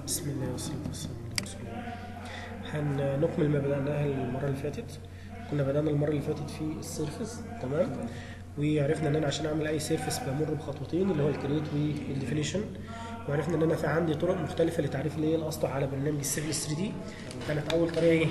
بسم الله والصلاة والسلام على رسول الله هنكمل ما بدأناه المرة اللي فاتت كنا بدأنا المرة اللي فاتت في السيرفس تمام وعرفنا ان انا عشان اعمل اي سيرفس بمر بخطوتين اللي هو الكريت والديفينيشن وعرفنا ان انا في عندي طرق مختلفة لتعريف اللي هي الاسطح على برنامج السيفل 3 دي كانت اول طريقة ايه؟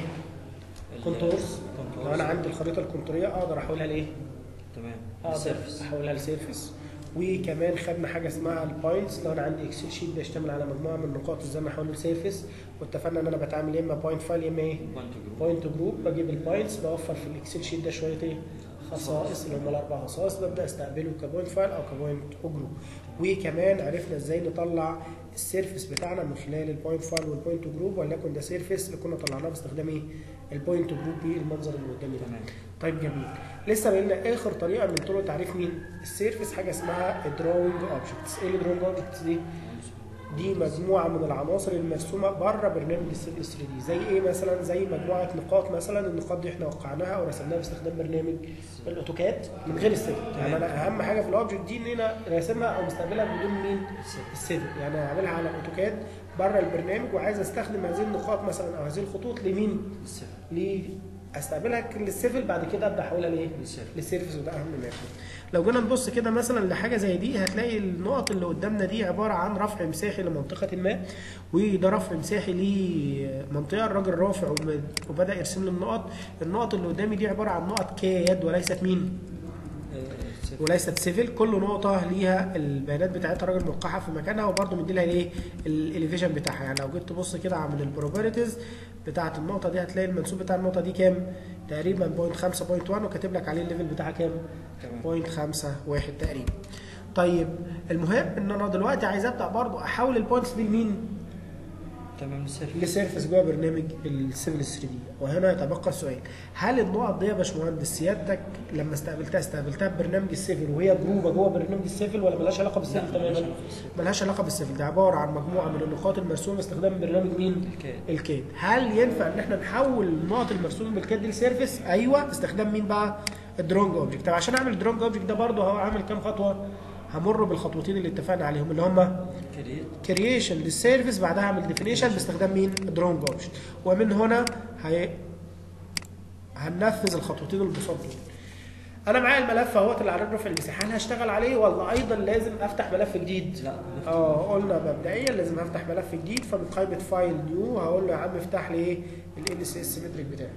كونتورز لو انا عندي الخريطة الكونتورية اقدر احولها لايه؟ تمام اقدر السيرفس احولها لسيرفس وكمان خدنا حاجه اسمها البوينتس لو انا عندي اكسل شيت بيشتمل على مجموعه من النقاط ازاي انا احوله لسيرفس واتفقنا ان انا بتعامل يا اما بوينت فايل يا اما ايه بوينت جروب بوينت جروب بجيب البوينتس بوفر في الاكسل شيت ده شويه ايه خصائص اللي هم الاربع خصائص ببدا استقبله كبوينت فايل او كبوينت جروب وكمان عرفنا ازاي نطلع السيرفس بتاعنا من خلال البوينت فايل والبوينت جروب وليكن ده سيرفس اللي كنا طلعناه باستخدام ايه البوينت جروب بالمنظر اللي قدامي ده تمام طيب جميل لسه بقينا اخر طريقه من طرق تعريف مين السيرفس حاجه اسمها الدراونج اوبجكتس ايه الدراونج اوبجكتس دي دي مجموعه من العناصر المرسومه بره برنامج السيفل 3 دي زي ايه مثلا زي مجموعه نقاط مثلا النقاط دي احنا وقعناها او رسمناها باستخدام برنامج الاوتوكاد من غير السيفل يعني انا اهم حاجه في الاوبجكت دي ان انا راسمها او مستقبلها بدون مين السيفل يعني هعملها على الاوتوكاد بره البرنامج وعايز استخدم هذه النقاط مثلا او هذه الخطوط لمين السيرفس ليه استقبلها للسيفل بعد كده ابدا احولها لايه للسيرفس للسيرفس وده اهم ما يكون لو جينا نبص كده مثلا لحاجه زي دي هتلاقي النقط اللي قدامنا دي عباره عن رفع مساحي لمنطقه ما وده رفع مساحي لمنطقه الراجل رافع وم- وبدا يرسم لي النقط النقط اللي قدامي دي عباره عن نقط كاد وليست مين السيرفس وليست سيفل كل نقطه ليها البيانات بتاعتها راجل موقعها في مكانها وبرده مدي لها الايه الاليفيشن بتاعها يعني لو جيت تبص كده على من البروبرتيز بتاعه النقطه دي هتلاقي المنسوب بتاع النقطه دي كام تقريبا بوينت 5 بوينت 1 وكاتب لك عليه الليفل بتاعها كام تمام بوينت 5 1 تقريبا طيب المهم ان انا دلوقتي عايز ابدا برضو احول البوينتس دي لمين تمام السيرفس لسيرفس جوه برنامج السيفل 3 دي وهنا يتبقى السؤال هل النقط دي يا باشمهندس سيادتك لما استقبلتها استقبلتها ببرنامج السيفل وهي جروبه جوه برنامج السيفل ولا ملهاش علاقه بالسيفل لا، ملهاش تماما؟ علاقة بالسيفل. ملهاش علاقه بالسيفل ده عباره عن مجموعه من النقاط المرسومه باستخدام برنامج مين؟ الكاد الكاد هل ينفع ان احنا نحول النقط المرسومه بالكاد دي لسيرفس؟ ايوه باستخدام مين بقى؟ الدرونج اوبجكت طب عشان اعمل الدرونج اوبجكت ده برضه هو عامل كام خطوه؟ همر بالخطوتين اللي اتفقنا عليهم اللي هم كريت كرييشن للسيرفيس بعدها اعمل ديفينيشن باستخدام مين؟ درونج اوبجكت ومن هنا هي... هننفذ الخطوتين البساط دول. انا معايا الملف اهوت اللي على رفع المساحه هل هشتغل عليه ولا ايضا لازم افتح ملف جديد؟ لا اه قلنا مبدئيا لازم هفتح ملف جديد فمن قائمه فايل نيو هقول له يا عم افتح لي ايه؟ ال اس اس مترك بتاعي.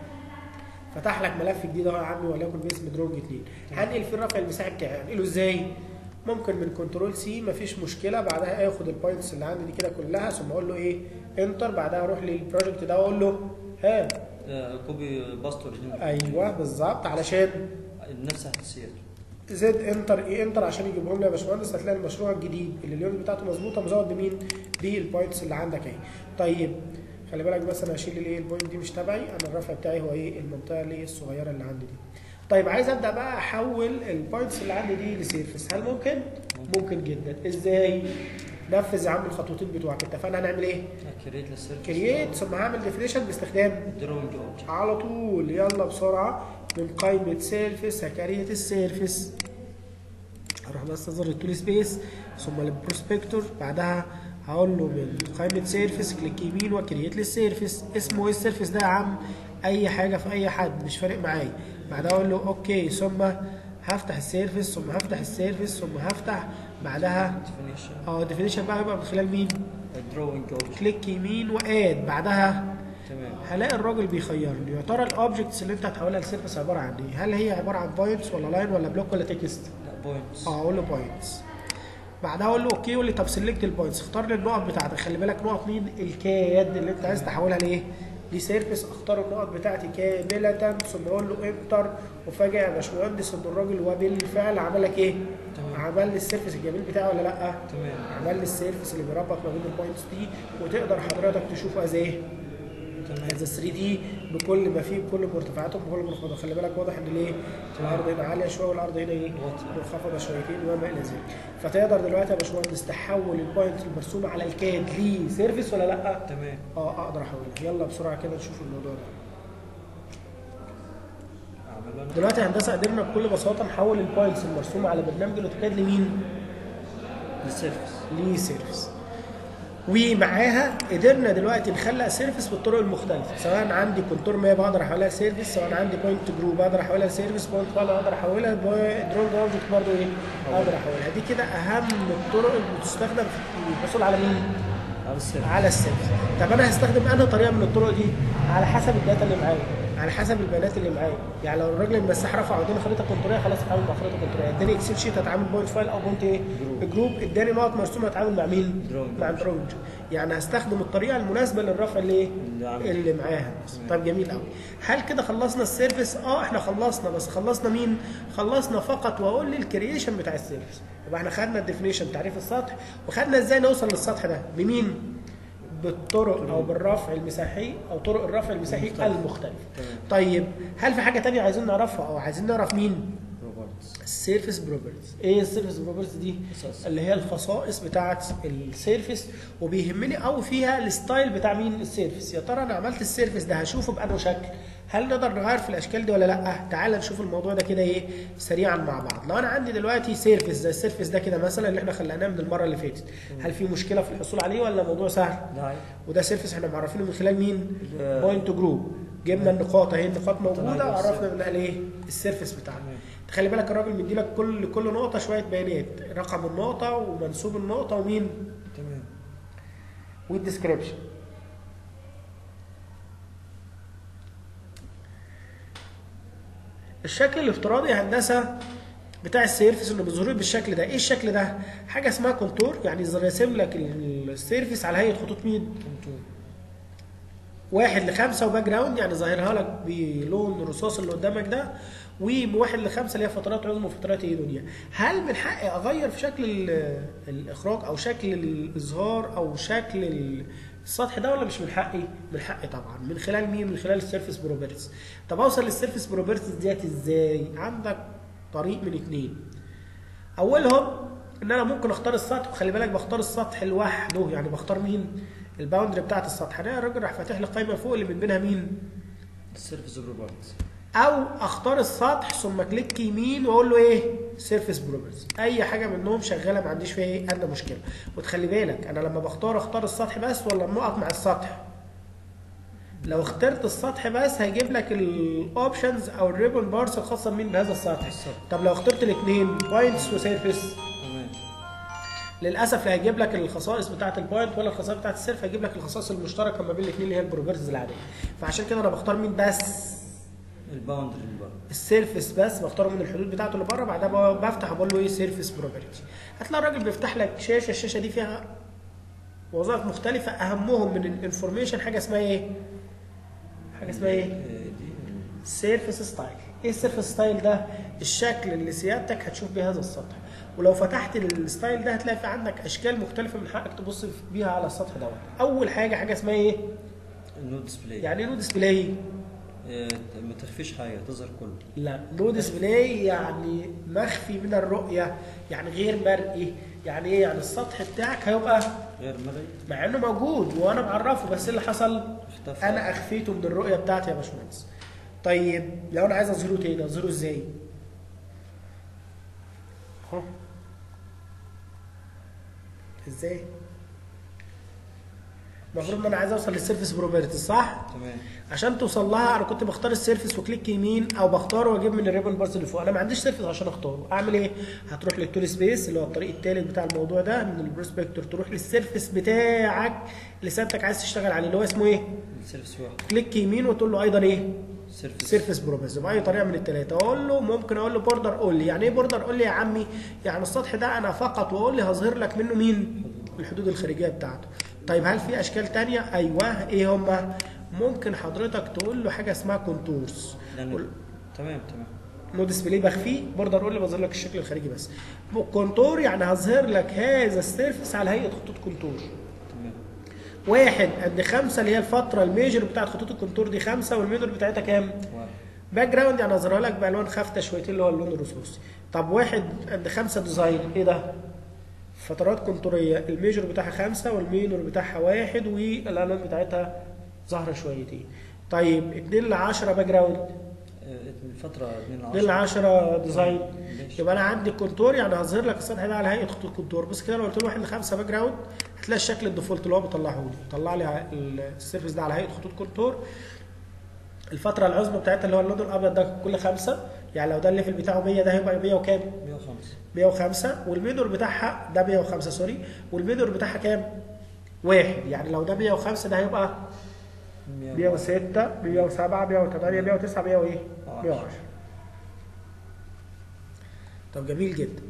فتح لك ملف جديد اهو يا عمي وليكن باسم درونج 2 هنقل فيه الرفع المساحي بتاعي هنقله ازاي؟ ممكن من كنترول سي مفيش مشكله بعدها اخد البوينتس اللي عندي دي كده كلها ثم اقول له ايه؟ انتر بعدها اروح للبروجكت ده واقول له ها كوبي باست اوريجينال ايوه بالظبط علشان نفس هتسير زد انتر اي انتر عشان يجيبهم لي يا باشمهندس هتلاقي المشروع الجديد اللي اليونت بتاعته مظبوطه مزود بمين؟ بالبوينتس اللي عندك اهي. طيب خلي بالك بس انا هشيل الايه البوينت دي مش تبعي انا الرفع بتاعي هو ايه المنطقه اللي الصغيره اللي عندي دي. طيب عايز ابدا بقى احول البوينتس اللي عندي دي لسيرفس هل ممكن؟ ممكن جدا ازاي؟ نفذ يا عم الخطوتين بتوعك اتفقنا هنعمل ايه؟ كريت للسيرفس كرييت ثم هعمل ديفينيشن باستخدام درونج اوبجكت على طول يلا بسرعة من قائمة سيرفيس هكريت السيرفيس هروح بس اظهر التول سبيس ثم البروسبكتور بعدها هقول له من قائمة سيرفيس كليك يمين وكريت للسيرفيس اسمه ايه السيرفيس ده يا عم اي حاجة في اي حد مش فارق معايا بعدها اقول له اوكي ثم هفتح السيرفيس ثم هفتح السيرفيس ثم هفتح بعدها ديفينيشن اه ديفينيشن بقى يبقى من خلال مين دروينج اوبجكت كليك يمين واد بعدها تمام هلاقي الراجل بيخيرني يا ترى الاوبجكتس اللي انت هتحولها لسيرفيس عباره عن ايه؟ هل هي عباره عن بوينتس ولا لاين ولا بلوك ولا تكست؟ لا بوينتس اه اقول له بوينتس بعدها اقول له اوكي يقول لي طب سيلكت البوينتس اختار لي النقط بتاعتك خلي بالك نقط مين؟ الكاد اللي انت عايز تحولها لايه؟ لسيرفيس اختار النقط بتاعتي كامله ثم اقول له انتر وفاجئ يا باشمهندس ان الراجل وبالفعل عمل لك ايه؟ تمام. عمل لي السيرفيس الجميل بتاعه ولا لا؟ تمام عمل لي السيرفيس اللي بيربط ما بين البوينتس دي وتقدر حضرتك تشوفه از ايه؟ تمام از 3 دي بكل ما فيه بكل مرتفعاتهم بكل منخفضه خلي بالك واضح ان الايه الارض هنا عاليه شويه والارض هنا ايه واطية. منخفضه شويتين وما الى ذلك فتقدر دلوقتي يا باشمهندس تحول البوينت المرسومه على الكاد لسيرفيس ولا لا؟ تمام اه اقدر احولها يلا بسرعه كده نشوف الموضوع ده اعمل انا دلوقتي هندسه قدرنا بكل بساطه نحول البوينتس المرسومه على برنامج الاوتوكاد لمين؟ للسيرفس لسيرفيس ومعاها قدرنا دلوقتي نخلق سيرفيس بالطرق المختلفه سواء عندي كونتور ماب بقدر احولها لسيرفيس سواء عندي بوينت جروب بقدر احولها لسيرفيس بوينت فايل اقدر احولها درون اوبجكت برضه ايه اقدر احولها دي كده اهم الطرق اللي بتستخدم في الحصول على مين؟ على السيرفر على السيرفيس طب انا هستخدم انهي طريقه من الطرق دي على حسب الداتا اللي معايا على حسب البيانات اللي معايا يعني لو الراجل المساح رفع وداني خريطه كونتوريه خلاص هتعامل مع خريطه كونتوريه اداني اكسل شيت هتعامل بوينت فايل او بوينت ايه جروب. جروب اداني نقط مرسومه هتعامل مع مين Drawing مع object. دروينج يعني هستخدم الطريقه المناسبه للرفع اللي ايه اللي عامل. اللي معاها طب جميل قوي هل كده خلصنا السيرفيس اه احنا خلصنا بس خلصنا مين خلصنا فقط واقول لي الكرييشن بتاع السيرفيس يبقى احنا خدنا الديفينيشن تعريف السطح وخدنا ازاي نوصل للسطح ده بمين بالطرق او بالرفع المساحي او طرق الرفع المساحي مختلف. المختلفه تمام. طيب هل في حاجه تانية عايزين نعرفها او عايزين نعرف مين روبوتس السيرفيس بروبرتيز ايه السيرفيس بروبرتيز دي خصائص. اللي هي الخصائص بتاعه السيرفيس وبيهمني قوي فيها الستايل بتاع مين السيرفيس يا ترى انا عملت السيرفيس ده هشوفه بانه شكل هل نقدر نغير في الاشكال دي ولا لا تعال نشوف الموضوع ده كده ايه سريعا مع بعض لو انا عندي دلوقتي سيرفيس زي السيرفيس ده كده مثلا اللي احنا خلقناه من المره اللي فاتت هل في مشكله في الحصول عليه ولا الموضوع سهل ده عادي. وده سيرفيس احنا معرفينه من خلال مين ال- بوينت جروب جبنا النقاط اهي النقاط موجوده طلع وعرفنا منها الايه السيرفيس بتاعنا تمام. تخلي بالك الراجل مديلك كل كل نقطه شويه بيانات رقم النقطه ومنسوب النقطه ومين تمام والديسكريبشن الشكل الافتراضي يا هندسه بتاع السيرفيس انه بيظهر لي بالشكل ده ايه الشكل ده حاجه اسمها كونتور يعني راسم لك السيرفيس على هيئه خطوط مين كنتور واحد لخمسة وباك جراوند يعني ظاهرها لك بلون الرصاص اللي قدامك ده وواحد لخمسة اللي هي فترات عظمى وفترات ايه دنيا هل من حقي اغير في شكل ال- الاخراج او شكل الاظهار او شكل ال- السطح ده ولا مش من حقي؟ من حقي طبعا من خلال مين؟ من خلال السيرفيس بروبرتيز طب اوصل للسيرفيس بروبرتيز ديت ازاي؟ عندك طريق من اتنين اولهم ان انا ممكن اختار السطح وخلي بالك بختار السطح لوحده يعني بختار مين الباوندري بتاعت السطح انا الراجل راح فاتح لي قائمه فوق اللي من بينها مين السيرفيس روبوتس او اختار السطح ثم كليك يمين واقول له ايه سيرفيس بروبرتيز اي حاجه منهم شغاله ما عنديش فيها ايه ادنى مشكله وتخلي بالك انا لما بختار اختار السطح بس ولا النقط مع السطح لو اخترت السطح بس هيجيب لك الاوبشنز او الريبون بارز الخاصه بمين بهذا السطح السطح. طب لو اخترت الاثنين بوينتس وسيرفيس تمام للاسف لا هيجيب لك الخصائص بتاعه البوينت ولا الخصائص بتاعه السيرف هيجيب لك الخصائص المشتركه ما بين الاثنين اللي هي البروبرتيز العاديه فعشان كده انا بختار مين بس الباوندري اللي بره السيرفيس بس بختاره من الحدود بتاعته اللي بره بعدها ب- بفتح بقول له ايه سيرفيس بروبرتي هتلاقي الراجل بيفتح لك شاشه الشاشه دي فيها وظائف مختلفه اهمهم من الانفورميشن حاجه اسمها ايه حاجه اسمها ايه آه، دي سيرفيس ستايل ايه السيرفيس ستايل ده الشكل اللي سيادتك هتشوف بيه هذا السطح ولو فتحت الستايل ده هتلاقي في عندك اشكال مختلفه من حقك تبص بيها على السطح دوت اول حاجه حاجه اسمها ايه النو ديسبلاي يعني ايه نو ديسبلاي آه، ما تخفيش حاجه تظهر كله لا نو ديسبلاي يعني مخفي من الرؤيه يعني غير مرئي يعني ايه يعني السطح بتاعك هيبقى غير مرئي مع انه موجود وانا معرفه بس إيه اللي حصل اختفى انا اخفيته من الرؤيه بتاعتي يا باشمهندس طيب لو انا عايز اظهره تاني اظهره ازاي اهو ازاي المفروض ان انا عايز اوصل للسيرفيس بروبرتيز صح تمام عشان توصل لها انا كنت بختار السيرفيس وكليك يمين او بختاره واجيب من الريبون بارز اللي فوق انا ما عنديش سيرفيس عشان اختاره اعمل ايه هتروح للتول سبيس اللي هو الطريق الثالث بتاع الموضوع ده من البروسبكتور تروح للسيرفيس بتاعك اللي سيادتك عايز تشتغل عليه اللي هو اسمه ايه السيرفيس واحد كليك يمين وتقول له ايضا ايه سيرفيس سيرفيس بروبرز باي طريقه من الثلاثه اقول له ممكن اقول له بوردر قول لي يعني ايه بوردر قول لي يا عمي يعني السطح ده انا فقط واقول لي هظهر لك منه مين الحدود الخارجيه بتاعته طيب هل في اشكال تانية ايوه ايه هما ممكن حضرتك تقول له حاجه اسمها كونتورز لأن تمام تمام نو ديسبلاي بخفيه بوردر قول لي بظهر لك الشكل الخارجي بس كونتور يعني هظهر لك هذا السيرفيس على هيئه خطوط كونتور تمام واحد قد خمسه اللي هي الفتره الميجر بتاعت خطوط الكونتور دي خمسه والميجر بتاعتها كام؟ واحد باك جراوند يعني اظهرها لك بالوان خافته شويتين اللي هو اللون الرصاصي طب واحد قد خمسه ديزاين ايه ده؟ فترات كونتوريه الميجر بتاعها خمسه والمينور بتاعها واحد والالوان بتاعتها ظاهره شويتين طيب 2 ل 10 باك جراوند آه، الفترة 2 2 ل 10 ديزاين ماشي. يبقى انا عندي كونتور يعني هظهر لك السطح ده على هيئه خطوط كونتور بس كده لو قلت له 1 ل 5 باك جراوند هتلاقي الشكل الديفولت اللي هو بيطلعه لي طلع لي ع- السيرفيس ده على هيئه خطوط كونتور الفتره العظمى بتاعتها اللي هو اللون الابيض ده كل خمسه يعني لو ده الليفل بتاعه 100 ده هيبقى 100 وكام 105 105 والميدور بتاعها ده 105 سوري والميدور بتاعها كام واحد يعني لو ده 105 ده هيبقى 106 107 108 109 100 وايه 110 طب جميل جدا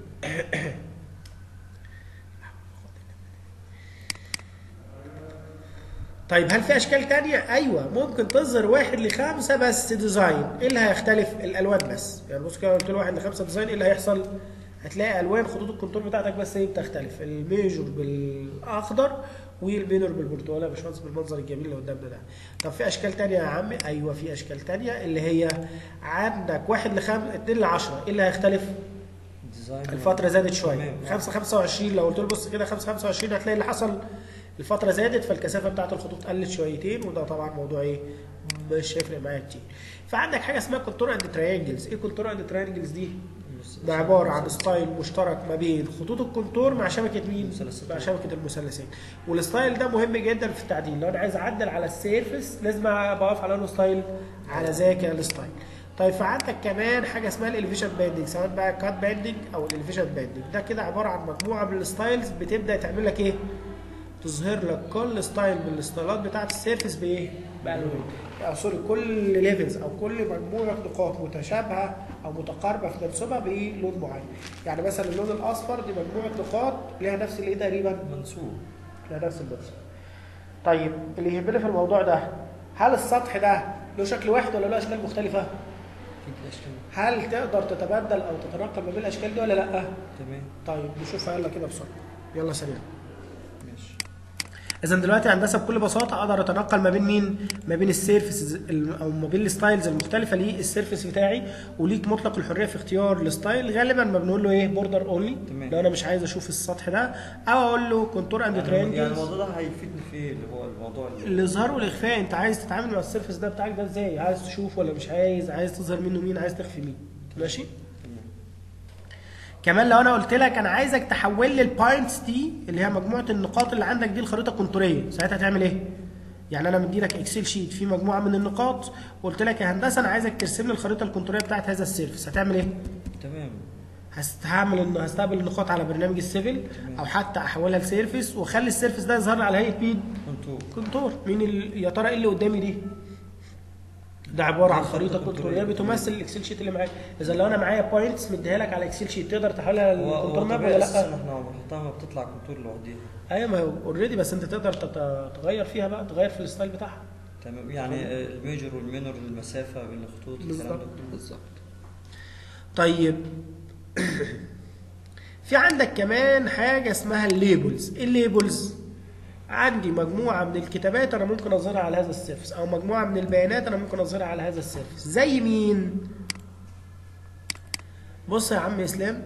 طيب هل في اشكال تانية؟ ايوه ممكن تظهر واحد لخمسة بس ديزاين، ايه اللي هيختلف؟ الالوان بس، يعني بص كده قلت له واحد لخمسة ديزاين ايه اللي هيحصل؟ هتلاقي الوان خطوط الكونتور بتاعتك بس هي بتختلف، الميجور بالاخضر والمينور بالبرتقالي يا باشمهندس بالمنظر الجميل اللي قدامنا ده. طب في اشكال تانية يا عم؟ ايوه في اشكال تانية اللي هي عندك واحد لخم اتنين لعشرة، ايه اللي هيختلف؟ ديزاين الفترة زادت شوية تمام. 5 25 لو قلت له بص كده 5 25 هتلاقي اللي حصل الفترة زادت فالكثافة بتاعت الخطوط قلت شويتين وده طبعا موضوع ايه مش هيفرق معايا كتير فعندك حاجة اسمها كونتور اند تراينجلز ايه كونتور اند تراينجلز دي؟ ده عبارة عن ستايل مشترك ما بين خطوط الكونتور مع شبكة مين؟ المثلثات. مع شبكة المثلثات والستايل ده مهم جدا في التعديل لو انا عايز اعدل على السيرفس لازم بقف على انه ستايل على ذاك الستايل طيب فعندك كمان حاجه اسمها الاليفيشن باندنج سواء بقى كات باندنج او الاليفيشن باندنج ده كده عباره عن مجموعه من الستايلز بتبدا تعمل لك ايه؟ تظهر لك كل ستايل من الستايلات بتاعت السيرفس بايه؟ بالوان يعني سوري كل ليفلز او كل مجموعه نقاط متشابهه او متقاربه في تناسبها بلون معين يعني مثلا اللون الاصفر دي مجموعه نقاط ليها نفس الايه تقريبا؟ منسوب ليها نفس المنظر طيب اللي يهمنا في الموضوع ده هل السطح ده له شكل واحد ولا له اشكال مختلفه؟ اكيد الاشكال هل تقدر تتبدل او تتنقل ما بين الاشكال دي ولا لا؟ تمام طيب نشوفها يلا كده بسرعه يلا سريع ماشي اذا دلوقتي هندسه بكل بساطه اقدر اتنقل ما بين مين؟ ما بين السيرفس او ما بين الستايلز المختلفه للسيرفس بتاعي وليك مطلق الحريه في اختيار الستايل غالبا ما بنقول له ايه بوردر اونلي تمام. لو انا مش عايز اشوف السطح ده او اقول له كونتور اند يعني يعني ترينجلز الموضوع ده هيفيدني في ايه اللي هو الموضوع اللي الاظهار والاخفاء انت عايز تتعامل مع السيرفس ده بتاعك ده ازاي عايز تشوف ولا مش عايز عايز تظهر منه مين عايز تخفي مين ماشي كمان لو انا قلت لك انا عايزك تحول لي البوينتس دي اللي هي مجموعه النقاط اللي عندك دي الخريطه كونتوريه ساعتها هتعمل ايه يعني انا مدي لك اكسل شيت فيه مجموعه من النقاط وقلت لك يا هندسه انا عايزك ترسم لي الخريطه الكونتوريه بتاعت هذا السيرفس هتعمل ايه تمام هستعمل ان هستقبل النقاط على برنامج السيفل او حتى احولها لسيرفس واخلي السيرفس ده يظهر لي على هيئه مين كنتوا كونتور مين ال... يا ترى ايه اللي قدامي دي ده عباره عن دي خريطه خريطة كونتوريه كونتورية. بتمثل الاكسل شيت اللي معاك اذا لو انا معايا بوينتس مديها لك على اكسل شيت تقدر تحولها هو هو للكونتور ماب طبيعي ولا اساسا لا احنا لما بنحطها ما بتطلع كونتور لوحدها ايوه ما هو اوريدي بس انت تقدر تت- تغير فيها بقى تغير في الستايل بتاعها تمام يعني آه، الميجر والمينور المسافه بين الخطوط الكلام بالظبط ده كله بالظبط طيب في عندك كمان حاجه اسمها الليبلز ايه الليبلز عندي مجموعه من الكتابات انا ممكن اظهرها على هذا السيرفس او مجموعه من البيانات انا ممكن اظهرها على هذا السيرفس زي مين بص يا عم اسلام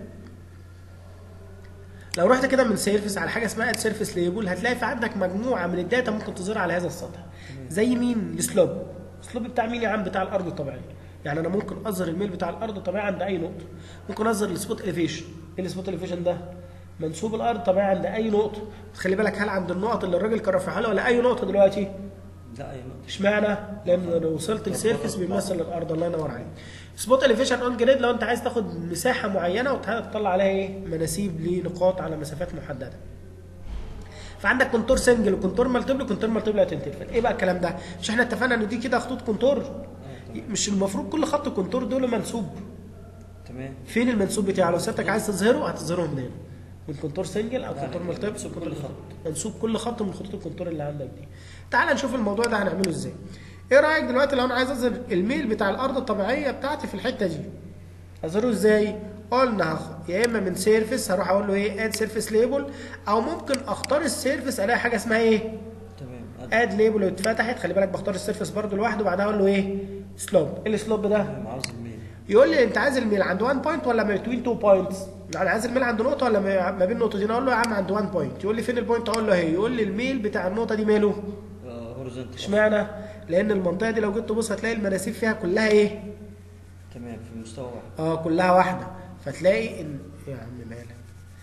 لو رحت كده من سيرفس على حاجه اسمها سيرفس ليبل هتلاقي في عندك مجموعه من الداتا ممكن تظهرها على هذا السطح زي مين السلوب السلوب بتاع مين يا عم بتاع الارض الطبيعيه يعني انا ممكن اظهر الميل بتاع الارض الطبيعيه عند اي نقطه ممكن اظهر السبوت اليفيشن ايه السبوت اليفيشن ده منسوب الارض الطبيعي عند اي نقطه خلي بالك هل عند النقط اللي الراجل كان رافعها لها ولا اي نقطه دلوقتي لا اي نقطه اشمعنى؟ لان انا وصلت لسيرفس بيمثل الارض الله ينور عليك. سبوت اليفيشن اون جريد لو انت عايز تاخد مساحه معينه وتطلع عليها ايه؟ مناسيب لنقاط على مسافات محدده. فعندك كونتور سنجل وكونتور مالتيبل وكونتور مالتيبل هتنتفل ايه بقى الكلام ده؟ مش احنا اتفقنا ان دي كده خطوط كونتور؟ مش المفروض كل خط كونتور دول منسوب تمام فين المنسوب بتاعه؟ لو سيادتك عايز تظهره هتظهره منين؟ من كونتور سنجل او لا، كونتور لا، مالتيبل منسوب كونتور كل خط. منسوب كل خط من خطوط الكونتور اللي عندك دي. تعال نشوف الموضوع ده هنعمله ازاي. ايه رايك دلوقتي لو انا عايز اظهر الميل بتاع الارض الطبيعيه بتاعتي في الحته دي؟ اظهره ازاي؟ قلنا هخ- يا اما من سيرفيس هروح اقول له ايه اد سيرفيس ليبل او ممكن اختار السيرفيس الاقي حاجه اسمها ايه؟ تمام اد ليبل اتفتحت خلي بالك بختار السيرفيس برده لوحده وبعدها اقول له ايه؟ سلوب، ايه السلوب ده؟ تمام عاوز الميل يقول لي انت عايز الميل عند 1 بوينت ولا بين 2 بوينتس يعني عايز الميل عند نقطه ولا ما ما بين نقطتين اقول له يا عم عند 1 بوينت يقول لي فين البوينت اقول له اهي يقول لي الميل بتاع النقطه دي ماله هوريزونتال اشمعنى لان المنطقه دي لو جيت تبص هتلاقي المناسيب فيها كلها ايه تمام في المستوى واحد اه كلها واحده فتلاقي ان يا عم مالك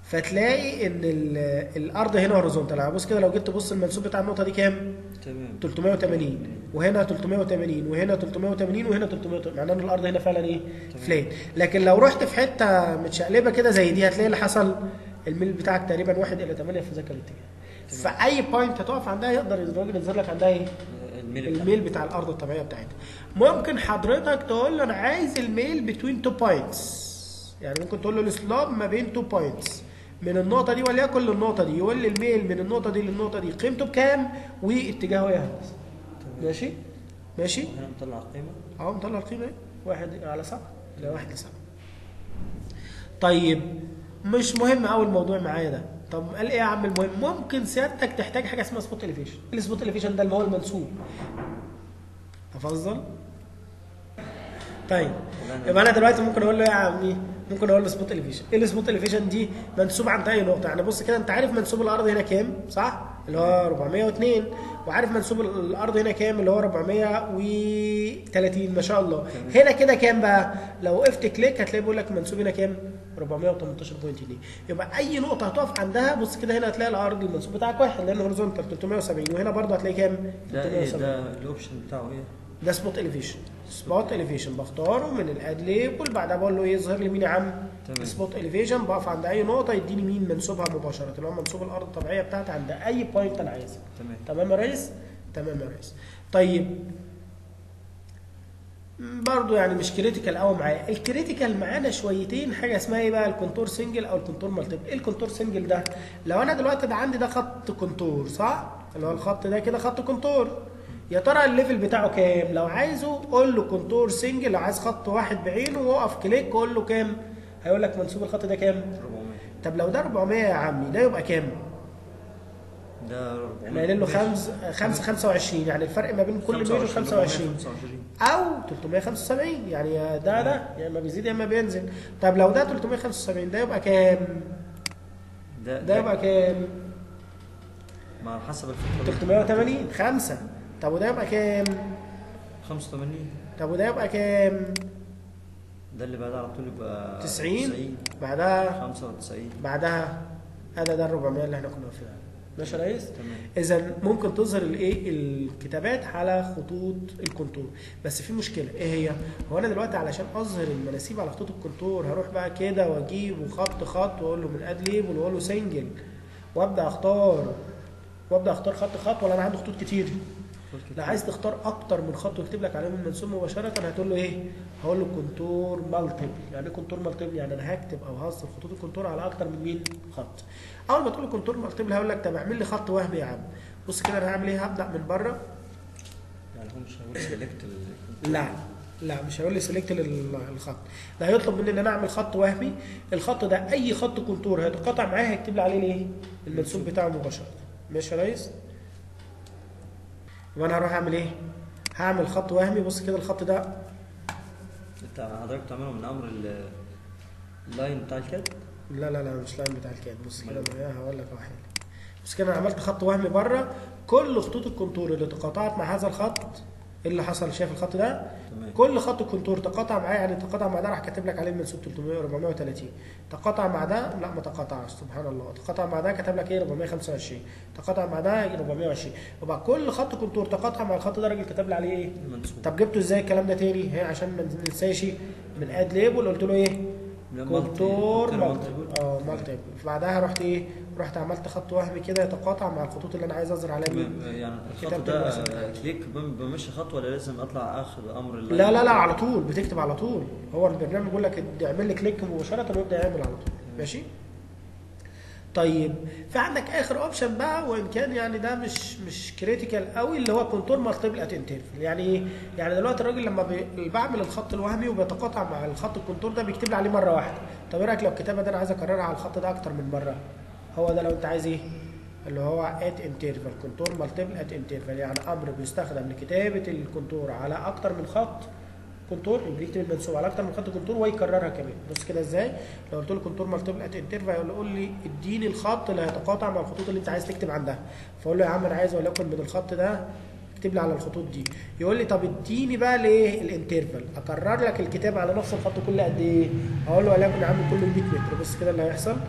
فتلاقي ان ال- الارض هنا هوريزونتال بص كده لو جيت تبص المنسوب بتاع النقطه دي كام تمام 380 وهنا 380 وهنا 380 وهنا 380 معناه ان الارض هنا فعلا ايه فلات لكن لو رحت في حته متشقلبه كده زي دي هتلاقي اللي حصل الميل بتاعك تقريبا 1 الى 8 في ذاك الاتجاه فاي بوينت هتقف عندها يقدر الراجل يظهر لك عندها ايه الميل بتاع- الميل بتاع الارض الطبيعيه بتاعتها ممكن حضرتك تقول له انا عايز الميل بتوين تو بوينتس يعني ممكن تقول له السلاب ما بين تو بوينتس من النقطه دي وليكن للنقطه دي يقول لي الميل من النقطه دي للنقطه دي قيمته بكام واتجاهه ايه هندسه ماشي ماشي هنا مطلع القيمة اهو مطلع القيمه ايه واحد على سبعه لا واحد لسبعه طيب مش مهم قوي الموضوع معايا ده طب قال ايه يا عم المهم ممكن سيادتك تحتاج حاجه اسمها سبوت اليفيشن السبوت اليفيشن ده اللي هو المنسوب افضل طيب يبقى انا دلوقتي ممكن اقول له يا عمي ممكن اقول له سبوت اليفيشن ايه السبوت اليفيشن دي منسوب عند اي نقطه يعني بص كده انت عارف منسوب الارض هنا كام صح اللي هو 402 وعارف منسوب الارض هنا كام اللي هو 430 ما شاء الله هنا كده كام بقى لو وقفت كليك هتلاقي بيقول لك منسوب هنا كام 418.2 يبقى اي نقطه هتقف عندها بص كده هنا هتلاقي الارض المنسوب بتاعك واحد لان هوريزونتال 370 وهنا برضه هتلاقي كام ده ايه 370 ده الاوبشن بتاعه ايه؟ ده سبوت اليفيشن سبوت اليفيشن بختاره من الاد ليبل بعدها بقول له ايه يظهر لي مين يا عم تمام. سبوت اليفيشن بقف عند اي نقطه يديني مين منسوبها مباشره اللي هو منسوب الارض الطبيعيه بتاعتي عند اي بوينت انا عايزها تمام تمام يا ريس تمام يا ريس طيب برضو يعني مش كريتيكال قوي معايا الكريتيكال معانا شويتين حاجه اسمها ايه بقى الكونتور سنجل او الكونتور مالتيبل ايه الكونتور سنجل ده لو انا دلوقتي ده عندي ده خط كونتور صح اللي هو الخط ده كده خط كونتور يا ترى الليفل بتاعه كام لو عايزه قول له كونتور سنجل لو عايز خط واحد بعينه وقف كليك قول له كام هيقول لك منسوب الخط ده كام 400 طب لو ده 400 يا عمي ده يبقى كام ده 400 احنا قايلين له 5 5 25 يعني الفرق ما بين كل ميجر 25 25 او 375 يعني يا ده ده يا اما بيزيد يا اما بينزل طب لو ده 375 ده يبقى كام ده ده يبقى كام مع حسب الفترة 380 5 طب وده يبقى كام 85 طب وده يبقى كام ده اللي بعدها على طول يبقى 90 بعدها 95 بعدها هذا ده ال 400 اللي احنا كنا واقفين عليه ماشي يا ريس تمام اذا ممكن تظهر الايه الكتابات على خطوط الكونتور بس في مشكله ايه هي هو انا دلوقتي علشان اظهر المناسيب على خطوط الكونتور هروح بقى كده واجيب وخط خط واقول له من اد ليبل واقول له سنجل وابدا اختار وابدا اختار خط خط ولا انا عندي خطوط كتير لو عايز تختار اكتر من خط ويكتب لك عليهم المنسوب مباشره هتقول له ايه هقول له كونتور مالتيبل يعني ايه كونتور مالتيبل يعني انا هكتب او هظهر خطوط الكونتور على اكتر من مين خط اول ما تقول له كونتور مالتيبل هقول لك طب اعمل لي خط وهمي يا عم بص كده انا هعمل ايه هبدا من بره يعني هو مش هيقول سيلكت لا لا مش هيقول لي سيلكت الخط ده هيطلب مني ان انا اعمل خط وهمي الخط ده اي خط كونتور هيتقاطع معاه هيكتب لي عليه الايه المنسوب بتاعه مباشره ماشي يا ريس يبقى انا هروح اعمل ايه هعمل خط وهمي بص كده الخط ده انت حضرتك بتعمله من امر ال- اللاين بتاع الكاد لا لا لا مش لاين بتاع الكاد بص كده معايا هقول لك واحد بص كده انا عملت خط وهمي بره كل خطوط الكونتور اللي تقاطعت مع هذا الخط ايه اللي حصل شايف الخط ده تمام كل خط كونتور تقاطع معاه يعني تقاطع مع ده راح كاتب لك عليه المنسوب 300 430 تقاطع مع ده لا ما تقاطعش سبحان الله تقاطع مع ده كتب لك ايه 425 تقاطع مع ده 420 يبقى كل خط كونتور تقاطع مع الخط ده راجل كتب لي عليه ايه المنسوب طب جبته ازاي الكلام ده تاني هي عشان ما ننساش من اد ليبل قلت له ايه كونتور مالتي اه مالتي بعدها رحت ايه رحت عملت خط وهمي كده يتقاطع مع الخطوط اللي انا عايز اظهر عليها مين يعني الخط كتابة ده المسافة. كليك بم- بمشي خط ولا لازم اطلع اخر امر اللاين لا لا لا على طول بتكتب على طول هو البرنامج بيقول لك اعمل لي كليك مباشره ويبدا يعمل على طول ماشي طيب في عندك اخر اوبشن بقى وان كان يعني ده مش مش كريتيكال قوي اللي هو كونتور مالتيبل ات انترفل يعني ايه يعني دلوقتي الراجل لما بي- بعمل الخط الوهمي وبيتقاطع مع الخط الكونتور ده بيكتب لي عليه مره واحده طب ايه رايك لو الكتابه ده انا عايز اكررها على الخط ده اكتر من مره هو ده لو انت عايز ايه اللي هو ات انترفال كونتور مالتيبل ات انترفال يعني امر بيستخدم لكتابه الكونتور على اكتر من خط كونتور بيكتب المنسوب على اكتر من خط كونتور ويكررها كمان بص كده ازاي لو قلت له كونتور مالتيبل ات انترفال هيقول قول لي اديني الخط اللي هيتقاطع مع الخطوط اللي انت عايز تكتب عندها فاقول له يا عم انا عايز وليكن من الخط ده اكتب لي على الخطوط دي يقول لي طب اديني بقى الايه الانترفال اكرر لك الكتاب على نفس الخط كل قد ايه اقول له وليكن يا عم كل 100 متر بص كده اللي هيحصل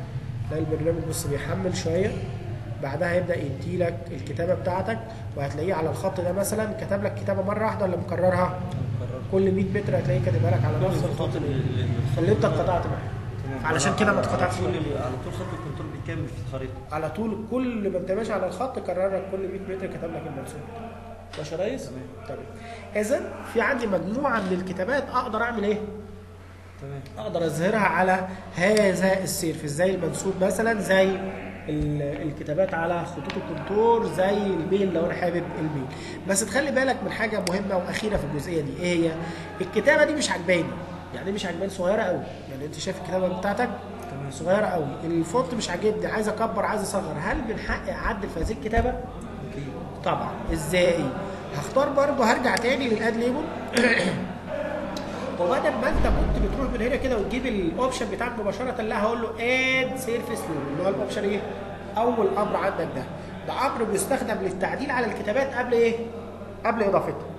تلاقي البرنامج بص بيحمل شويه بعدها يبدا يدي لك الكتابه بتاعتك وهتلاقيه على الخط ده مثلا كتب لك كتابه مره واحده ولا مكررها كل 100 متر هتلاقيه كاتبها لك على نفس الخط الخط اللي اللي انت اتقطعت معاه تمام. علشان كده ما على- اتقطعتش على طول منه. على طول خط الكنترول بيكمل في الخريطه على طول كل ما انت ماشي على الخط كرر لك كل 100 متر كتب لك المنسوب ماشي يا ريس؟ تمام. تمام اذا في عندي مجموعه من الكتابات اقدر اعمل ايه؟ تمام اقدر اظهرها على هذا السيرفس زي المنسوب مثلا زي ال- الكتابات على خطوط الكونتور زي الميل لو انا حابب الميل بس تخلي بالك من حاجه مهمه واخيره في الجزئيه دي ايه هي الكتابه دي مش عجباني يعني إيه مش عجباني صغيره قوي يعني انت شايف الكتابه بتاعتك تمام. صغيره قوي الفونت مش عاجبني عايز اكبر عايز اصغر هل من حقي اعدل في هذه الكتابه اكيد طبعا ازاي هختار برضو هرجع تاني للاد ليبل وبدل ما انت كنت بتروح من هنا كده وتجيب الاوبشن بتاعك مباشره لا هقول له اد سيرفيس ليبل اللي هو الاوبشن ايه؟ اول امر عندك ده ده امر بيستخدم للتعديل على الكتابات قبل ايه؟ قبل اضافتها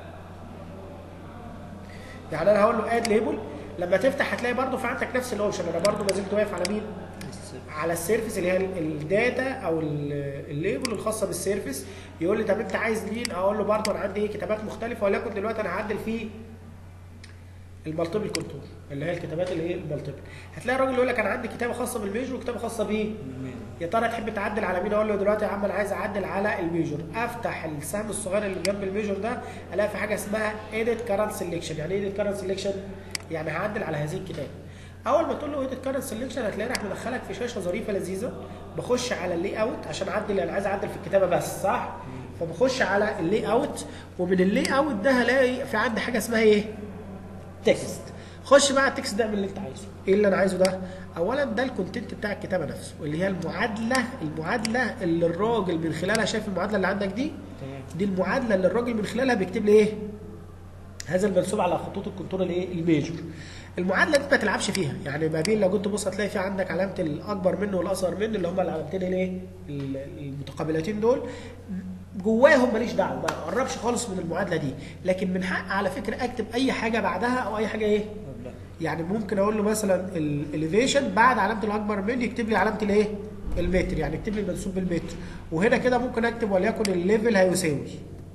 يعني انا هقول له اد ليبل لما تفتح هتلاقي برضو في عندك نفس الاوبشن انا برضو ما زلت واقف على مين؟ على السيرفيس اللي هي ال- الداتا او ال- الليبل الخاصه بالسيرفيس يقول لي طب انت عايز مين اقول له برضه انا عندي ايه كتابات مختلفه ولكن دلوقتي انا هعدل فيه المالتيبل كونتور اللي هي الكتابات اللي هي المالتيبل هتلاقي الراجل يقول لك انا عندي كتابه خاصه بالميجور وكتابه خاصه بيه يا ترى تحب تعدل على مين اقول له دلوقتي يا عم انا عايز اعدل على الميجور افتح السهم الصغير اللي جنب الميجور ده الاقي في حاجه اسمها edit current selection يعني ايه edit current selection يعني هعدل على هذه الكتابه اول ما تقول له edit current selection هتلاقيه راح مدخلك في شاشه ظريفه لذيذه بخش على اللي اوت عشان اعدل انا عايز اعدل في الكتابه بس صح فبخش على اللي اوت ومن اللي اوت ده هلاقي في عندي حاجه اسمها ايه تكست خش بقى التكست ده اعمل اللي انت عايزه ايه اللي انا عايزه ده اولا ده الكونتنت بتاع الكتابه نفسه واللي هي المعادله المعادله اللي الراجل من خلالها شايف المعادله اللي عندك دي تمام دي المعادله اللي الراجل من خلالها بيكتب لي ايه هذا المنسوب على خطوط الكنترول الايه الميجور المعادله دي ما تلعبش فيها يعني ما بين لو كنت تبص هتلاقي في عندك علامه الاكبر منه والاصغر منه اللي هم العلامتين الايه ال- المتقابلتين دول جواهم ماليش دعوه ما اقربش خالص من المعادله دي لكن من حق على فكره اكتب اي حاجه بعدها او اي حاجه ايه طب لا يعني ممكن اقول له مثلا الاليفيشن بعد علامه الاكبر من يكتب لي علامه الايه المتر يعني يكتب لي المنسوب بالمتر وهنا كده ممكن اكتب وليكن الليفل هيساوي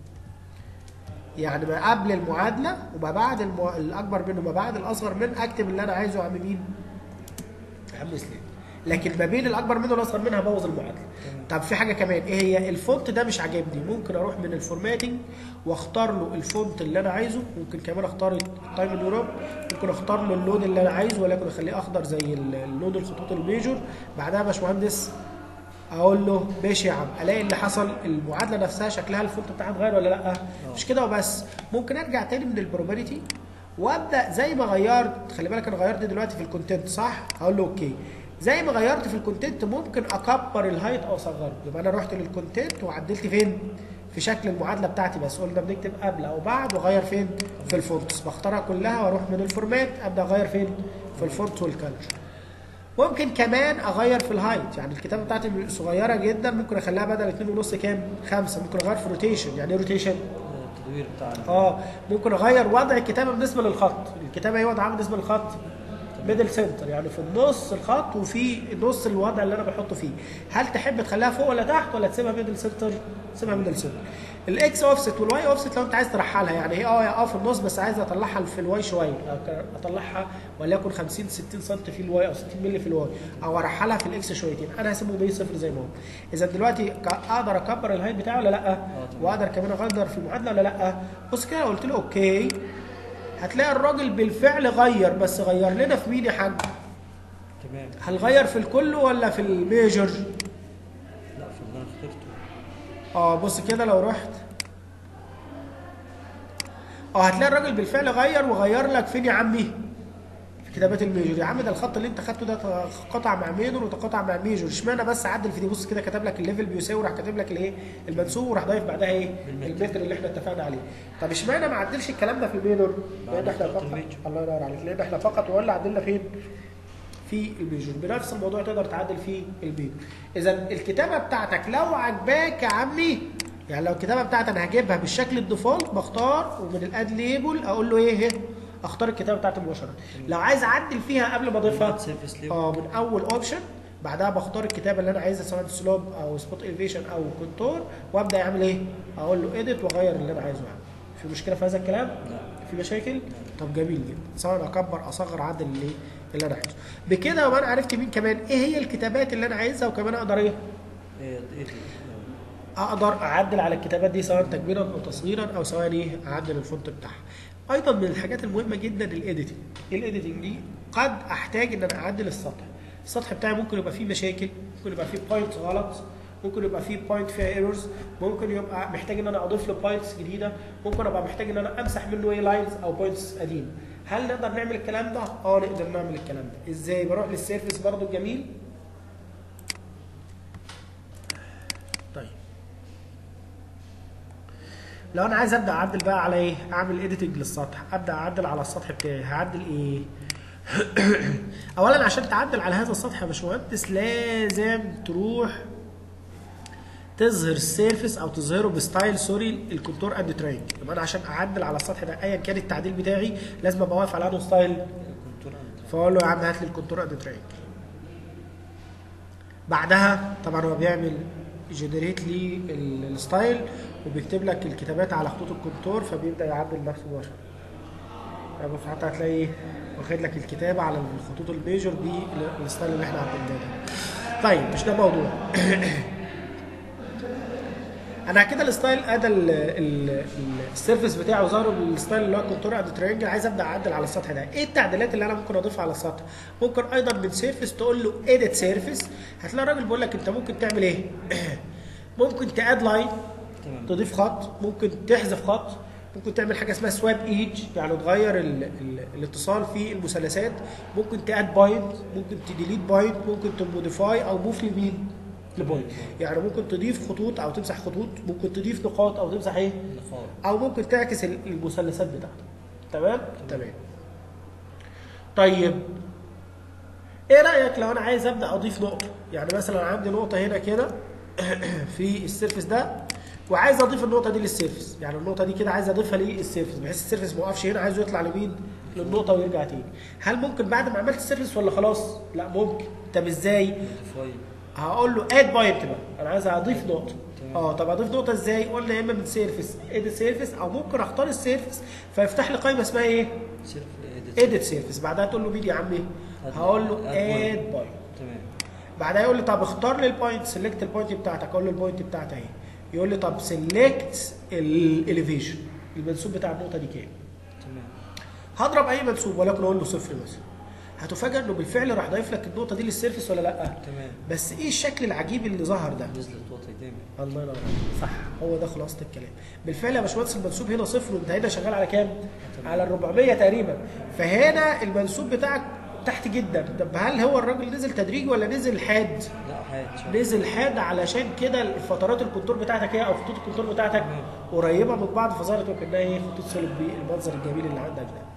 يعني ما قبل المعادله وما بعد المو... الاكبر منه وما بعد الاصغر منه اكتب اللي انا عايزه يا عم مين يا عم اسلام لكن ما بين الاكبر منه والاصغر منه هبوظ المعادله طب في حاجه كمان ايه هي الفونت ده مش عاجبني ممكن اروح من الفورماتنج واختار له الفونت اللي انا عايزه ممكن كمان اختار التايم يوروب ممكن اختار له اللون اللي انا عايزه ولكن اخليه اخضر زي ال- اللون الخطوط الميجور بعدها يا باشمهندس اقول له ماشي يا عم الاقي اللي حصل المعادله نفسها شكلها الفونت بتاعها اتغير ولا لا مش كده وبس ممكن ارجع تاني من البروبابيلتي وابدا زي ما غيرت خلي بالك انا غيرت دلوقتي في الكونتنت صح هقول له اوكي زي ما غيرت في الكونتنت ممكن اكبر الهايت او اصغره يبقى انا رحت للكونتنت وعدلت فين في شكل المعادله بتاعتي بس قلنا بنكتب قبل او بعد واغير فين في الفونتس بختارها كلها واروح من الفورمات ابدا اغير فين في الفونت والكالر ممكن كمان اغير في الهايت يعني الكتابه بتاعتي صغيره جدا ممكن اخليها بدل 2 ونص كام 5 ممكن اغير في روتيشن يعني ايه روتيشن التدوير بتاع ال- اه ممكن اغير وضع الكتابه بالنسبه للخط الكتابه ايه وضعها بالنسبه للخط ميدل سنتر يعني في النص الخط وفي نص الوضع اللي انا بحطه فيه هل تحب تخليها فوق ولا تحت ولا تسيبها ميدل سنتر تسيبها ميدل سنتر الاكس اوفست والواي اوفست لو انت عايز ترحلها يعني هي اه اه في النص بس عايز اطلعها في الواي شويه اطلعها وليكن 50 60 سم في الواي او 60 مللي في الواي او ارحلها في الاكس شويتين انا هسيبه بيه صفر زي ما هو اذا دلوقتي ك- اقدر اكبر الهايت بتاعه ولا لا واقدر كمان اغير في المعادله ولا لا بص كده قلت له اوكي هتلاقي الراجل بالفعل غير بس غير لنا في مين يا حاج تمام هل غير في الكل ولا في الميجر لا في اللي انا اخترته اه بص كده لو رحت اه هتلاقي الراجل بالفعل غير وغير لك فين يا عمي في كتابات الميجور يا عم ده الخط اللي انت خدته ده قطع مع ميجور وتقاطع مع ميجور اشمعنى بس عدل في دي بص كده كتب لك الليفل بيساوي راح كاتب لك الايه المنسوب وراح ضايف بعدها ايه المتر اللي احنا اتفقنا عليه طب اشمعنى ما عدلش الكلام ده في الميجور لان احنا خط فقط الميجور. الله ينور عليك لان احنا فقط ولا عدلنا فين في الميجور بنفس الموضوع تقدر تعدل فيه الميجور اذا الكتابه بتاعتك لو عجباك يا عمي يعني لو الكتابه بتاعتي انا هجيبها بالشكل الديفولت بختار ومن الاد ليبل اقول له ايه هي اختار الكتابه بتاعتي مباشره لو عايز اعدل فيها قبل ما اضيفها سيرفيس ليبل اه من اول اوبشن بعدها بختار الكتابه اللي انا عايزها سواء سلوب او سبوت اليفيشن او كونتور وابدا اعمل ايه اقول له اديت واغير اللي انا عايزه يعني في مشكله في هذا الكلام لا في مشاكل طب جميل جدا سواء اكبر اصغر عدد اللي اللي انا عايزه بكده يبقى انا عرفت مين كمان ايه هي الكتابات اللي انا عايزها وكمان اقدر ايه ايه ايه دي؟ اقدر اعدل على الكتابات دي سواء تكبيرا او تصغيرا او سواء ايه اعدل الفونت بتاعها ايضا من الحاجات المهمه جدا الايديتنج الايديتنج دي قد احتاج ان انا اعدل السطح السطح بتاعي ممكن يبقى فيه مشاكل ممكن يبقى فيه بوينت غلط ممكن يبقى فيه بوينت فيها ايرورز ممكن يبقى محتاج ان انا اضيف له بوينتس جديده ممكن ابقى محتاج ان انا امسح منه ايه لاينز او بوينتس قديمه هل نقدر نعمل الكلام ده اه نقدر نعمل الكلام ده ازاي بروح للسيرفيس برضو الجميل طيب لو انا عايز ابدا اعدل بقى على ايه اعمل اديتنج للسطح ابدا اعدل على السطح بتاعي هعدل ايه اولا عشان تعدل على هذا السطح يا باشمهندس لازم تروح تظهر السيرفس او تظهره بستايل سوري الكونتور اند ترينج يبقى انا عشان اعدل على السطح ده ايا كان التعديل بتاعي لازم ابقى واقف على انه ستايل الكونتور عند- فاقول له يا عم هات لي الكونتور اند ترينج بعدها طبعا هو بيعمل جنريت لي ال- الستايل وبيكتب لك الكتابات على خطوط الكونتور فبيبدا يعدل نفسه مباشره يعني بص حتى هتلاقي ايه واخد لك الكتابه على الخطوط الميجور بالستايل اللي احنا عدلناه ده طيب مش ده موضوع انا كده الستايل ادى ال- ال- ال- السيرفيس بتاعه ظهر بالستايل اللي هو كونتور اد ترينجل عايز ابدا اعدل على السطح ده ايه التعديلات اللي انا ممكن اضيفها على السطح ممكن ايضا من سيرفيس تقول له اديت سيرفيس هتلاقي الراجل بيقول لك انت ممكن تعمل ايه ممكن تاد لاين تمام تضيف خط ممكن تحذف خط ممكن تعمل حاجه اسمها سواب ايج يعني تغير ال ال الاتصال في المثلثات ممكن تاد بوينت ممكن تديليت بوينت ممكن تموديفاي او موف لمين لبوينت يعني ممكن تضيف خطوط او تمسح خطوط ممكن تضيف نقاط او تمسح ايه نقاط او ممكن تعكس ال- المثلثات بتاعتك تمام تمام طيب ايه رايك لو انا عايز ابدا اضيف نقطه يعني مثلا عندي نقطه هنا كده في السيرفس ده وعايز اضيف النقطه دي للسيرفس يعني النقطه دي كده عايز اضيفها للسيرفس بحيث السيرفس ما يقفش هنا عايزه يطلع لمين للنقطه ويرجع تاني هل ممكن بعد ما عملت السيرفس ولا خلاص لا ممكن طب ازاي موديفاي هقول له اد بوينت بقى انا عايز اضيف نقطه تمام. اه طب اضيف نقطه ازاي قلنا يا اما من سيرفيس اد سيرفيس او ممكن اختار السيرفيس فيفتح لي قائمه اسمها ايه سيرف ايديت اديت سيرفيس بعدها تقول له مين يا عمي Add- هقول له add اد point. بوينت تمام بعدها يقول لي طب اختار لي البوينت سيلكت البوينت بتاعتك اقول له البوينت بتاعتي اهي يقول لي طب سيلكت الاليفيشن المنسوب بتاع النقطه دي كام تمام هضرب اي منسوب ولكن اقول له صفر مثلا هتفاجئ انه بالفعل راح ضايف لك النقطه دي للسيرفيس ولا لا تمام بس ايه الشكل العجيب اللي ظهر ده نزلت وطي دايما الله ينور عليك. صح هو ده خلاصه الكلام بالفعل يا باشمهندس المنسوب هنا صفر وانت هنا شغال على كام على ال 400 تقريبا فهنا المنسوب بتاعك تحت جدا طب هل هو الراجل نزل تدريجي ولا نزل حاد لا حاجة نزل حاد علشان كده فترات الكونتور بتاعتك ايه او خطوط الكونتور بتاعتك تمام. قريبه من بعض فظهرت وكانها ايه خطوط سوليد بالمنظر الجميل اللي عندك ده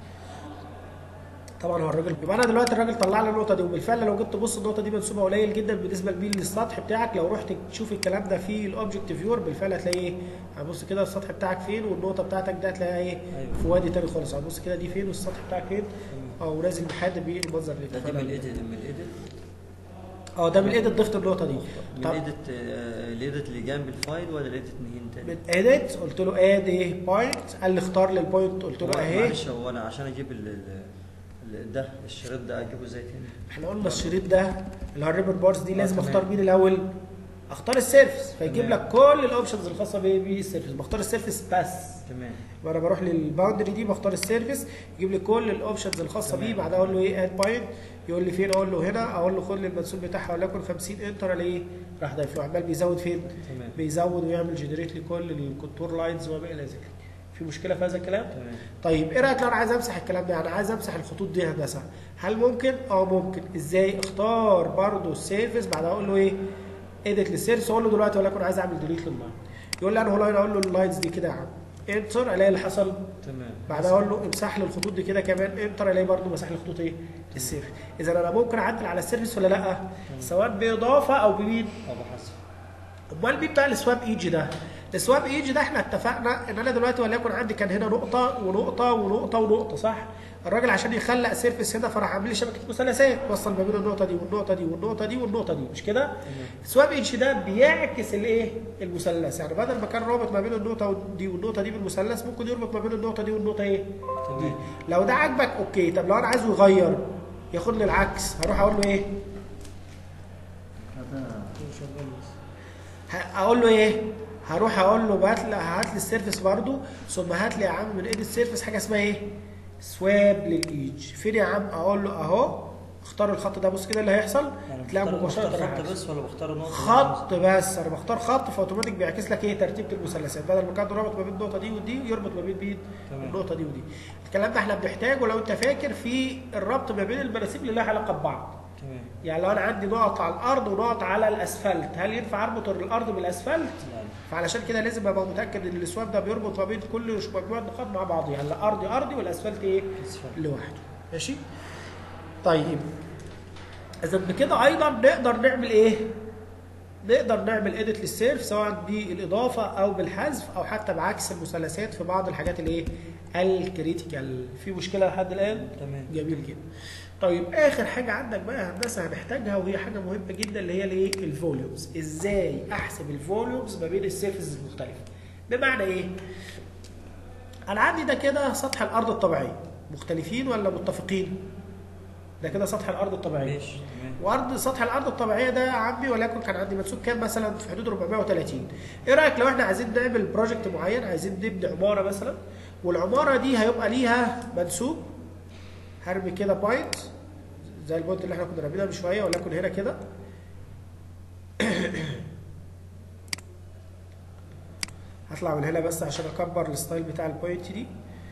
طبعا هو الراجل يبقى انا دلوقتي الراجل طلع لي النقطه دي وبالفعل لو جيت تبص النقطه دي منسوبها قليل جدا بالنسبه لمين للسطح بتاعك لو رحت تشوف الكلام ده في الاوبجكت فيور بالفعل هتلاقي ايه هتبص كده السطح بتاعك فين والنقطه بتاعتك ده هتلاقيها ايه أيوة. في وادي تاني خالص هتبص كده دي فين والسطح بتاعك فين او نازل بحاد بالمنظر اللي ده دي اتفقنا من عليه. الايديت من الايديت اه ده من الايديت ضفت النقطه دي من طب الايديت آه، الايديت اللي جنب الفايل ولا الايديت نهين تاني؟ من اديت قلت له اد ايه بوينت قال لي اختار لي البوينت قلت له هو اهي معلش هو انا عشان اجيب ال ال- ال- ده الشريط ده اجيبه ازاي تاني؟ احنا قلنا الشريط ده اللي هو الريبر بارز دي آه، لازم تمام. اختار مين الاول اختار السيرفس فيجيب تمام. لك كل الاوبشنز الخاصه بيه بالسيرفس بختار السيرفس بس تمام يبقى انا بروح للباوندري دي بختار السيرفس يجيب لي كل الاوبشنز الخاصه تمام. بيه بعدها اقول له ايه اد بوينت يقول لي فين اقول له هنا اقول له خد لي المنسوب بتاعها وليكن 50 انتر الاقيه راح ضايف له عمال بيزود فين تمام بيزود ويعمل جنريت لكل الكونتور لاينز وما الى ذلك في مشكله في هذا الكلام تمام طيب ايه رايك لو انا عايز امسح الكلام ده يعني عايز امسح الخطوط دي هندسه هل ممكن اه ممكن ازاي اختار برضو السيرفيس بعدها اقول له ايه اديت للسيرفيس اقول له دلوقتي ولكن عايز اعمل ديليت لللاين يقول لي انا هو لاين اقول له اللاينز دي كده يا عم انتر الاقي اللي حصل تمام بعدها اقول له امسح لي الخطوط دي كده كمان انتر الاقي برضو مسح لي الخطوط ايه السيرفيس اذا انا ممكن اعدل على السيرفيس ولا لا سواء باضافه او بمين ابو حسن امال مين بتاع السواب ايجي ده السواب ايج ده احنا اتفقنا ان انا دلوقتي وليكن عندي كان هنا نقطه ونقطه ونقطه ونقطه صح الراجل عشان يخلق سيرفيس هنا فراح عامل لي شبكه مثلثات وصل ما بين النقطه دي والنقطه دي والنقطه دي والنقطه دي مش كده السواب ايج ده بيعكس الايه المثلث يعني بدل ما كان رابط ما بين النقطه دي والنقطه دي بالمثلث ممكن يربط ما بين النقطه دي والنقطه ايه دي تمام لو ده عاجبك اوكي طب لو انا عايزه يغير ياخد لي العكس هروح اقول له ايه هذا ه- اقول له ايه هروح اقول له هات لي هات لي السيرفيس برضو ثم هات لي يا عم من ايد السيرفيس حاجه اسمها ايه سواب للايج فين يا عم اقول له اهو اختار الخط ده بص كده اللي هيحصل يعني تلاقي بختار- مباشره بختار خط راح بس ولا بختار نقطة خط بس انا بختار خط فاوتوماتيك بيعكس لك ايه ترتيبه المثلثات بدل ما كان رابط ما بين النقطه دي ودي يربط ما بين مين تمام. النقطه دي ودي الكلام ده احنا بنحتاجه لو انت فاكر في الربط ما بين المناسيب اللي لها علاقه ببعض تمام يعني لو انا عندي نقط على الارض ونقط على الاسفلت هل ينفع اربط الارض بالاسفلت لا لا. فعلشان كده لازم ابقى متاكد ان السواب ده بيربط ما بين كل مجموعه نقاط مع بعض يعني الارضي ارضي والاسفلت ايه أسفل. لوحده ماشي طيب اذا بكده ايضا نقدر نعمل ايه نقدر نعمل اديت للسيرف سواء بالاضافه او بالحذف او حتى بعكس المثلثات في بعض الحاجات الايه الكريتيكال في مشكله لحد الان تمام جميل جدا طيب اخر حاجه عندك بقى يا هندسه هنحتاجها وهي حاجه مهمه جدا اللي هي الايه الفوليومز ازاي احسب الفوليومز ما بين السيرفيسز المختلفه بمعنى ايه انا عندي ده كده سطح الارض الطبيعيه مختلفين ولا متفقين ده كده سطح الارض الطبيعيه ماشي تمام وارض سطح الارض الطبيعيه ده يا عمي وليكن كان عندي منسوب كام مثلا في حدود 430 ايه رايك لو احنا عايزين نعمل بروجكت معين عايزين نبني عماره مثلا والعماره دي هيبقى ليها منسوب هرمي كده بوينت زي البوينت اللي احنا كنا رامينها من شويه وليكن هنا كده هطلع من هنا بس عشان اكبر الستايل بتاع البوينت دي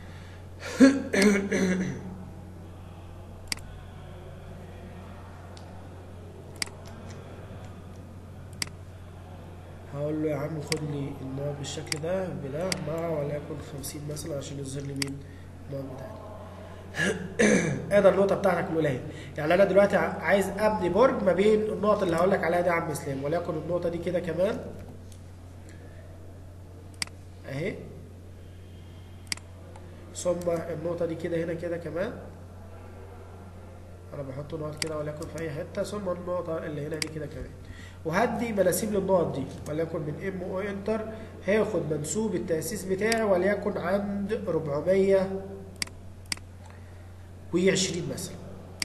هقول له يا عم خد لي النوع بالشكل ده بده مع وليكن 50 مثلا عشان يظهر لي مين النوع بتاعي ادي النقطه بتاعتك الاولى اهي يعني انا دلوقتي ع- عايز ابني برج ما بين النقط اللي هقول لك عليها دي يا عم اسلام وليكن النقطه دي كده كمان اهي ثم النقطه دي كده هنا كده كمان انا بحط نقط كده وليكن في اي حته ثم النقطه اللي هنا دي كده كمان وهدي مناسيب للنقط دي وليكن من ام او انتر هاخد منسوب التاسيس بتاعي وليكن عند 420 مثلا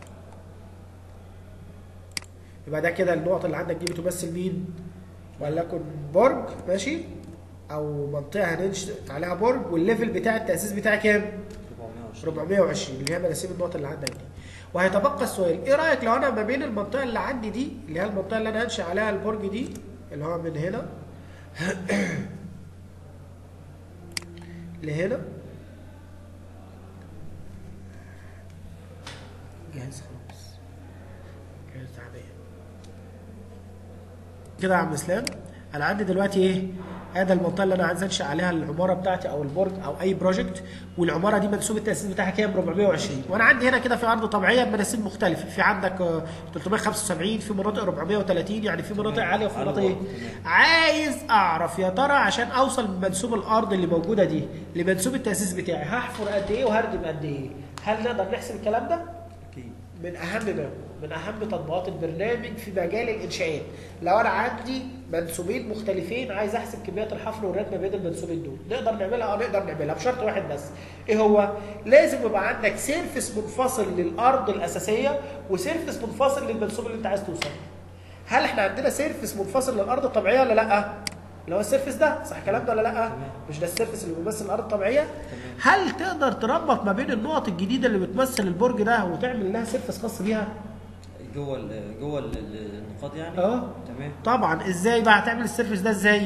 يبقى ده كده النقط اللي عندك دي بتمثل مين وليكن برج ماشي او منطقه هننشئ عليها برج والليفل بتاع التاسيس بتاعي كام 420 420 اللي هي مناسيب النقط اللي عندك دي وهيتبقى السؤال ايه رايك لو انا ما بين المنطقه اللي عندي دي اللي هي المنطقه اللي انا هنشئ عليها البرج دي اللي هو من هنا لهنا جاهز خلاص جاهز تعبان كده يا عم اسلام انا عندي دلوقتي ايه هذا المنطقه اللي انا عايز انشا عليها العماره بتاعتي او البرج او اي بروجكت والعماره دي منسوب التاسيس بتاعها كام 420 وانا عندي هنا كده في ارض طبيعيه بمناسيب مختلفه في عندك آه، 375 في مناطق 430 يعني في مناطق تمام. عاليه وفي مناطق ايه تمام. عايز اعرف يا ترى عشان اوصل من منسوب الارض اللي موجوده دي لمنسوب التاسيس بتاعي هحفر قد ايه وهردم قد ايه هل نقدر نحسب الكلام ده اكيد من اهم ما من اهم تطبيقات البرنامج في مجال الانشاءات لو انا عندي منسوبين مختلفين عايز احسب كميات الحفر والردم ما بين المنسوبين دول نقدر نعملها اه نقدر نعملها بشرط واحد بس ايه هو لازم يبقى عندك سيرفس منفصل للارض الاساسيه وسيرفس منفصل للمنسوب اللي انت عايز توصل هل احنا عندنا سيرفس منفصل للارض الطبيعيه ولا لا اللي هو السيرفس ده صح الكلام ده ولا لا تمام. مش ده السيرفس اللي بيمثل الارض الطبيعيه هل تقدر تربط ما بين النقط الجديده اللي بتمثل البرج ده وتعمل لها سيرفس خاص بيها جوه ال- جوه ال- ال- النقاط يعني اه. تمام طبعا ازاي بقى هتعمل السيرفس ده ازاي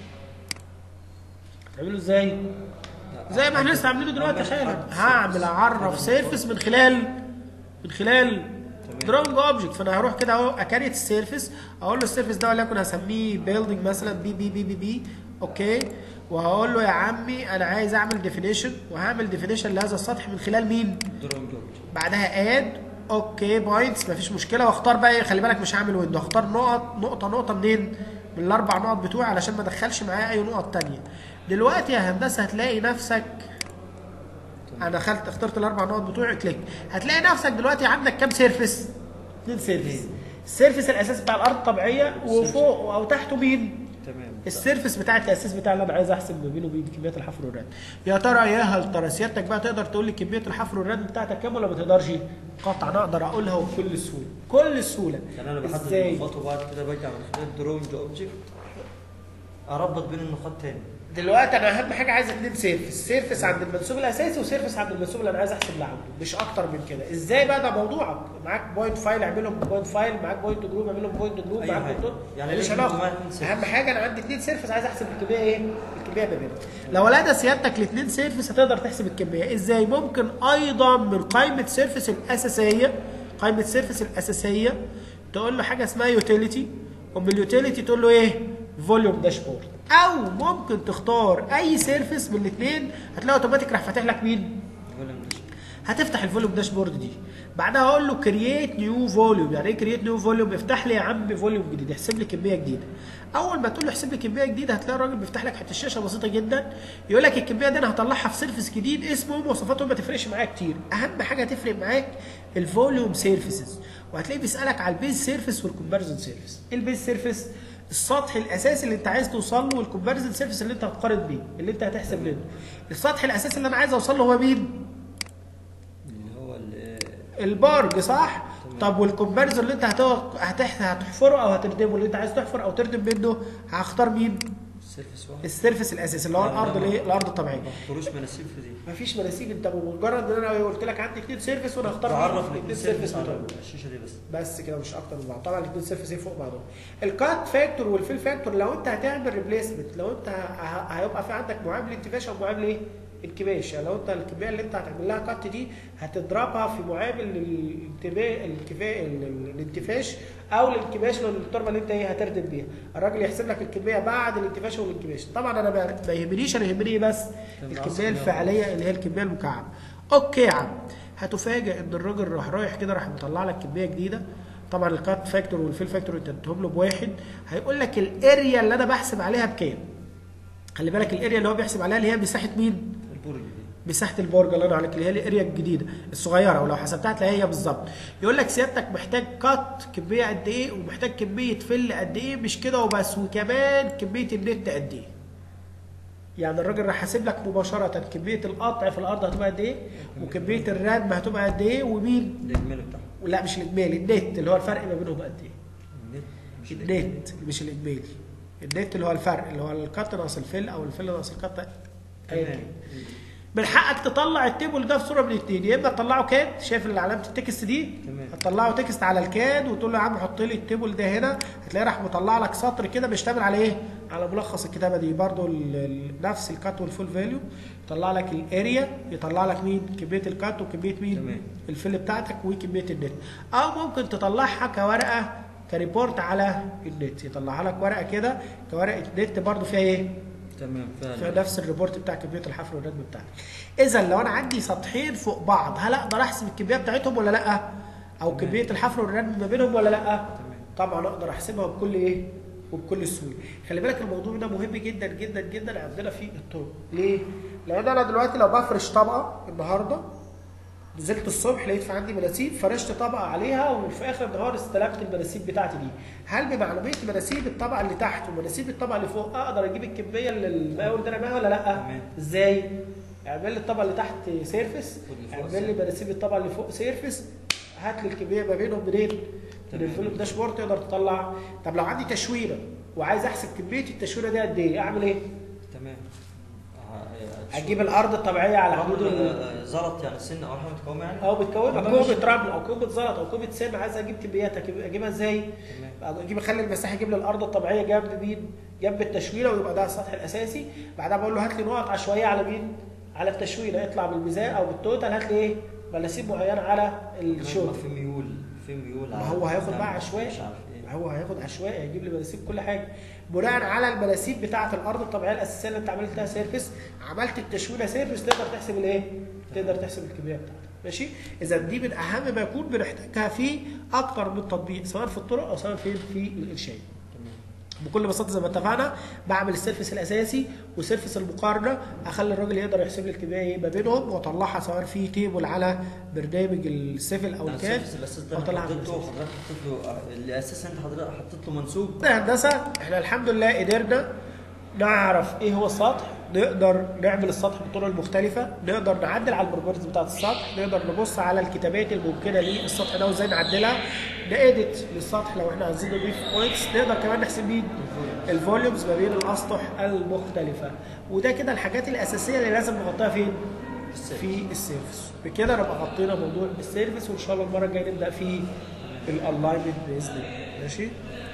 هتعمله ازاي لا، زي ما احنا لسه عاملينه دلوقتي عمال حالا أحط هعمل surface. اعرف سيرفس من خلال من خلال تمام. دراونج اوبجكت فانا هروح كده اهو اكريت السيرفس اقول له السيرفس ده وليكن هسميه بيلدينج مثلا بي بي بي بي بي اوكي وهقول له يا عمي انا عايز اعمل ديفينيشن وهعمل ديفينيشن لهذا السطح من خلال مين؟ دروينج اوبجكت بعدها اد اوكي بوينتس مفيش مشكله واختار بقى ايه خلي بالك مش هعمل ويندو اختار نقط نقطه نقطه منين من الاربع نقط بتوعي علشان ما ادخلش معايا اي نقط تانية دلوقتي يا هندسه هتلاقي نفسك انا دخلت اخترت الاربع نقط بتوعي كليك هتلاقي نفسك دلوقتي عندك كام سيرفس اثنين سيرفس السيرفس الاساسي بتاع الارض الطبيعيه وفوق او تحته مين تمام السيرفس بتاع التاسيس بتاع اللي انا عايز احسب ما بينه وبين كميات الحفر والرد يا ترى يا هل ترى سيادتك بقى تقدر تقول لي كميه الحفر والرد بتاعتك كام ولا ما تقدرش قطعا اقدر اقولها وبكل سهوله كل سهوله يعني انا بحدد ازاي النقاط وبعد كده برجع من خلال دروينج اوبجكت اربط بين النقاط تاني دلوقتي انا اهم حاجه عايز اتنين سيرفس سيرفس عند المنسوب الاساسي وسيرفس عند المنسوب اللي انا عايز احسب اللي عنده مش اكتر من كده ازاي بقى ده موضوعك معاك بوينت فايل اعملهم بوينت فايل معاك بوينت جروب اعملهم بوينت جروب أي معاك حاجة. بوينت يعني ماليش لازم يكون معايا علاقه اتنين سيرفس. اهم حاجه انا عندي اتنين سيرفس عايز احسب الكميه ايه الكميه ما بينهم لو لقى سيادتك الاثنين سيرفس هتقدر تحسب الكميه ازاي ممكن ايضا من قائمه سيرفس الاساسيه قائمه سيرفس الاساسيه تقول له حاجه اسمها يوتيليتي ومن اليوتيليتي تقول له ايه فوليوم داشبورد او ممكن تختار اي سيرفس من الاثنين هتلاقي اوتوماتيك راح فاتح لك مين ولا مش هتفتح الفوليوم داشبورد دي بعدها اقول له كرييت نيو فوليوم يعني ايه كرييت نيو فوليوم افتح لي يا عم فوليوم جديد احسب لي كميه جديده اول ما تقول له احسب لي كميه جديده هتلاقي الراجل بيفتح لك حته الشاشه بسيطه جدا يقول لك الكميه دي انا هطلعها في سيرفيس جديد اسمه ومواصفاته ما تفرقش معايا كتير اهم حاجه تفرق معاك الفوليوم سيرفيسز وهتلاقيه بيسالك على البيز سيرفيس والكومباريزون سيرفيس ايه البيز سيرفيس السطح الاساسي اللي انت عايز توصل له والكومباريزون سيرفيس اللي انت هتقارن بيه اللي انت هتحسب منه السطح الاساسي اللي انا عايز اوصل له هو مين اللي هو ال- البارج صح؟ طب والكومباريزون اللي انت هتو- هتح- هتحفره او هتردمه اللي انت عايز تحفر او تردم منه هختار مين؟ السيرفس واحد السيرفس الاساسي اللي هو لا، الارض لا، الايه؟ ما- الارض الطبيعيه. ما اختاروش مناسيب في دي مفيش مناسيب انت بمجرد ان انا قلت لك عندي اثنين سيرفس وانا هختار بعرف الاثنين الاثنين سيرفس سيرفس على بتوعي. الشاشه دي بس بس كده مش اكتر من بعض طبعا الاثنين سيرفس ايه فوق بعضهم الكات فاكتور والفيل فاكتور لو انت هتعمل ريبليسمنت لو انت ه- ه- هيبقى في عندك معامله انتفاش او معامله ايه انكباش يعني لو انت الكميه اللي انت هتعمل لها كات دي هتضربها في معامل الانتباه الانتفاء الانتفاش او الانكباش للتربه اللي انت ايه هتردم بيها الراجل يحسب لك الكميه بعد الانتفاش والانكباش طبعا انا ما ما يهمنيش انا يهمني ايه بس الكميه الفعليه اللي هي الكميه المكعبه اوكي يا عم هتفاجئ ان الراجل راح رايح كده راح مطلع لك كميه جديده طبعا الكات فاكتور والفيل فاكتور انت اديتهم له بواحد هيقول لك الاريا اللي انا بحسب عليها بكام خلي بالك الاريا اللي هو بيحسب عليها اللي هي مساحه مين البرج دي مساحه البرج الله ينور عليك اللي هي الاريا الجديده الصغيره ولو حسبتها هتلاقيها هي بالظبط يقول لك سيادتك محتاج كات كميه قد ايه ومحتاج كميه فل قد ايه مش كده وبس وكمان كميه النت قد ايه يعني الراجل راح حاسب لك مباشره كميه القطع في الارض هتبقى قد ايه وكميه الردم هتبقى قد ايه ومين الاجمالي بتاعها لا مش الاجمالي النت اللي هو الفرق ما بينهم قد ايه النت مش الإجمالي. النت مش الاجمالي النت اللي هو الفرق اللي هو الكات ناقص الفل او الفل ناقص الكات أيا كان. تمام من حقك تطلع التيبل ده في صوره من الاثنين يا اما تطلعه كاد شايف اللي علامه التكست دي تمام. هتطلعه تكست على الكاد وتقول له يا عم حط لي التيبل ده هنا هتلاقيه راح مطلع لك سطر كده بيشتمل على ايه على ملخص الكتابه دي برضو ال- ال- نفس الكات والفول فاليو يطلع لك الاريا يطلع لك مين كميه الكات وكميه مين تمام. الفل بتاعتك وكميه النت او ممكن تطلعها كورقه كريبورت على النت يطلعها لك ورقه كده كورقه نت برضو فيها ايه تمام في فعلا نفس الريبورت بتاع كميه الحفر والردم بتاعتي اذا لو انا عندي سطحين فوق بعض هل اقدر احسب الكميه بتاعتهم ولا لا او تمام. كميه الحفر والردم ما بينهم ولا لا تمام طبعا اقدر احسبها بكل ايه وبكل سهوله خلي بالك الموضوع ده مهم جدا جدا جدا عندنا في الطرق ليه لان انا دلوقتي لو بفرش طبقه النهارده نزلت الصبح لقيت في عندي مناسيب فرشت طبقه عليها وفي اخر النهار استلمت المناسيب بتاعتي دي هل بمعلوميه مناسيب الطبقه اللي تحت ومناسيب الطبقه اللي فوق اقدر اجيب الكميه اللي المقاول ده رماها ولا لا تمام. ازاي اعمل لي الطبقه اللي تحت سيرفس واللي فوق اعمل لي مناسيب الطبقه اللي فوق سيرفس هات لي الكميه ما بينهم منين من تمام. الفيلم داشبورد تقدر تطلع طب لو عندي تشويره وعايز احسب كميه التشويره دي قد ايه اعمل ايه تمام ه- اجيب الارض الطبيعيه على رغم حدود إن، ال- آه، زلط يعني سن او حاجه متكومه يعني او بتكون أنا كوبه مش- رمل او كوبه زلط او كوبه سن عايز اجيب كميات أجيب- اجيبها ازاي؟ تمام اجيب اخلي المساحه يجيب لي الارض الطبيعيه جنب مين؟ جنب التشويره ويبقى ده السطح الاساسي بعدها بقول له هات لي نقط عشوائيه على مين؟ على التشويره اطلع بالميزان او بالتوتال هات لي ايه؟ مناسيب معينه على الشغل في ميول في ميول ما على- هو هياخد نعم، بقى عشوائي مش عارف ايه ما هو هياخد عشوائي هيجيب لي مناسيب كل حاجه بناء على المناسيب بتاعه الارض الطبيعيه الاساسيه اللي انت عملتها سيرفيس عملت التشويله سيرفيس تقدر تحسب الايه؟ تقدر تحسب الكميه بتاعتك ماشي؟ اذا دي من اهم ما يكون بنحتاجها في اكتر من تطبيق سواء في الطرق او سواء في في الانشاء تمام بكل بساطه زي ما اتفقنا بعمل السيرفس الاساسي وسيرفس المقارنه اخلي الراجل يقدر يحسب لي الكميه ايه ما بينهم واطلعها سواء في تيبل على برنامج السيفل او الكاد السيرفس الاساس ده او أنا طلع حطيته حضرتك حطيت له الاساس انت حضرتك حطيت له منسوب احنا هندسه احنا الحمد لله قدرنا نعرف ايه هو السطح نقدر نعمل السطح بالطرق المختلفة نقدر نعدل على البروبرتيز بتاعة السطح نقدر نبص على الكتابات الممكنة للسطح ده وازاي نعدلها نأدت للسطح لو احنا عايزين نضيف بوينتس نقدر كمان نحسب بيه الفوليومز ما بين الأسطح المختلفة وده كده الحاجات الأساسية اللي لازم نحطها فين؟ في السيرفس بكده نبقى غطينا موضوع السيرفس وان شاء الله المره الجايه نبدا في الالاينمنت باذن الله ماشي